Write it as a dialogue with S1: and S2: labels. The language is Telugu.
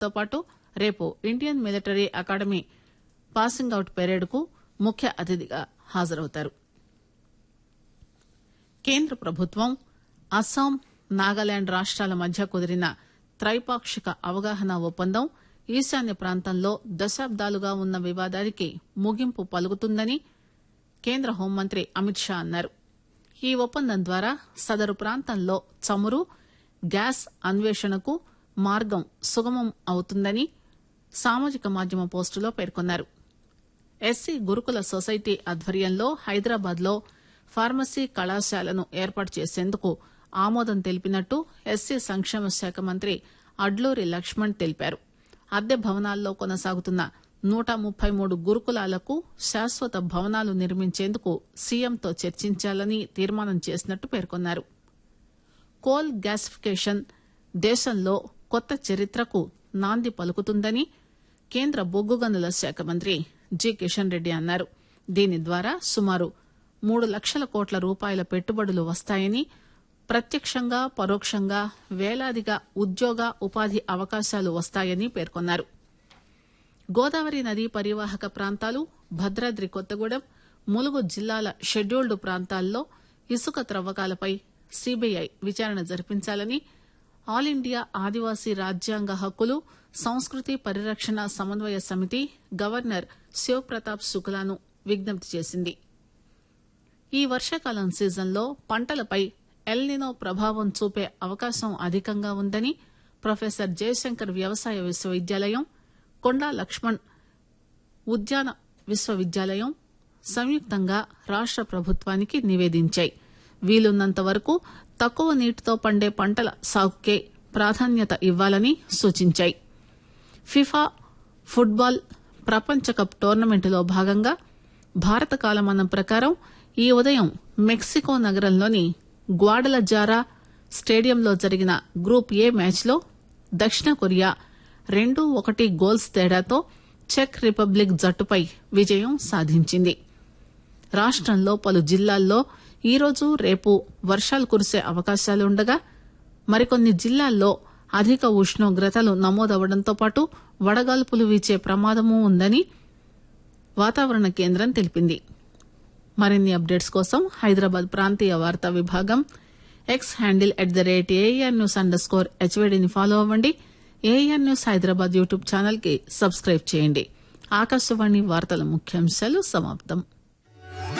S1: తో పాటు రేపు Indian military academy passing out parade కు ముఖ్య అతిథిగా హాజరవుతారు కేంద్ర ప్రభుత్వం అస్సాం నాగాలాండ్ రాష్టాల మధ్య కుదిరిన త్రైపాక్షిక అవగాహన ఒప్పందం ఈశాన్య ప్రాంతంలో దశాబ్దాలుగా ఉన్న వివాదానికి ముగింపు పలుకుతుందని కేంద్ర హోంమంత్రి అమిత్ షా అన్నారు ఈ ఒప్పందం ద్వారా సదరు ప్రాంతంలో చమురు గ్యాస్ అన్వేషణకు మార్గం సుగమం అవుతుందని సామాజిక మాధ్యమ పోస్టులో పేర్కొన్నారు ఎస్సీ గురుకుల సొసైటీ ఆధ్వర్యంలో హైదరాబాద్ లో ఫార్మసీ కళాశాలను ఏర్పాటు చేసేందుకు ఆమోదం తెలిపినట్టు ఎస్సీ సంక్షేమ శాఖ మంత్రి అడ్లూరి లక్ష్మణ్ తెలిపారు అద్దె భవనాల్లో కొనసాగుతున్న నూట ముప్పై మూడు గురుకులాలకు శాశ్వత భవనాలు నిర్మించేందుకు సీఎంతో చర్చించాలని తీర్మానం చేసినట్టు పేర్కొన్నారు కోల్ గ్యాసిఫికేషన్ దేశంలో కొత్త చరిత్రకు నాంది పలుకుతుందని కేంద్ర బొగ్గు గనుల శాఖ మంత్రి జి కిషన్ రెడ్డి అన్నారు దీని ద్వారా సుమారు మూడు లక్షల కోట్ల రూపాయల పెట్టుబడులు వస్తాయని ప్రత్యక్షంగా పరోక్షంగా వేలాదిగా ఉద్యోగ ఉపాధి అవకాశాలు వస్తాయని పేర్కొన్నారు గోదావరి నదీ పరివాహక ప్రాంతాలు భద్రాద్రి కొత్తగూడెం ములుగు జిల్లాల షెడ్యూల్డ్ ప్రాంతాల్లో ఇసుక త్రవ్వకాలపై సీబీఐ విచారణ జరిపించాలని ఆల్ ఇండియా ఆదివాసీ రాజ్యాంగ హక్కులు సంస్కృతి పరిరక్షణ సమన్వయ సమితి గవర్నర్ శివప్రతాప్ శుక్లాను విజ్ఞప్తి చేసింది ఈ వర్షాకాలం సీజన్లో పంటలపై ఎల్నినో ప్రభావం చూపే అవకాశం అధికంగా ఉందని ప్రొఫెసర్ జయశంకర్ వ్యవసాయ విశ్వవిద్యాలయం కొండా లక్ష్మణ్ ఉద్యాన విశ్వవిద్యాలయం సంయుక్తంగా రాష్ట ప్రభుత్వానికి నివేదించాయి వీలున్నంత వరకు తక్కువ నీటితో పండే పంటల సాగుకే ప్రాధాన్యత ఇవ్వాలని సూచించాయి ఫిఫా ఫుట్బాల్ ప్రపంచ కప్ టోర్నమెంటులో భాగంగా భారత కాలమానం ప్రకారం ఈ ఉదయం మెక్సికో నగరంలోని గ్వాడలజారా స్టేడియంలో జరిగిన గ్రూప్ ఏ మ్యాచ్లో దక్షిణ కొరియా రెండు ఒకటి గోల్స్ తేడాతో చెక్ రిపబ్లిక్ జట్టుపై విజయం సాధించింది రాష్టంలో పలు జిల్లాల్లో ఈరోజు రేపు వర్షాలు కురిసే అవకాశాలుండగా మరికొన్ని జిల్లాల్లో అధిక ఉష్ణోగ్రతలు నమోదవడంతో పాటు వడగాల్పులు వీచే ప్రమాదమూ ఉందని వాతావరణ కేంద్రం తెలిపింది మరిన్ని అప్డేట్స్ కోసం హైదరాబాద్ ప్రాంతీయ వార్తా విభాగం X handle at the rate AIR news underscore హెచ్వేడిని ఫాలో అవ్వండి AIR news Hyderabad YouTube channel కి సబ్స్క్రైబ్ చేయండి ఆకాశవాణి వార్తల ముఖ్యాంశాలు సమాప్తం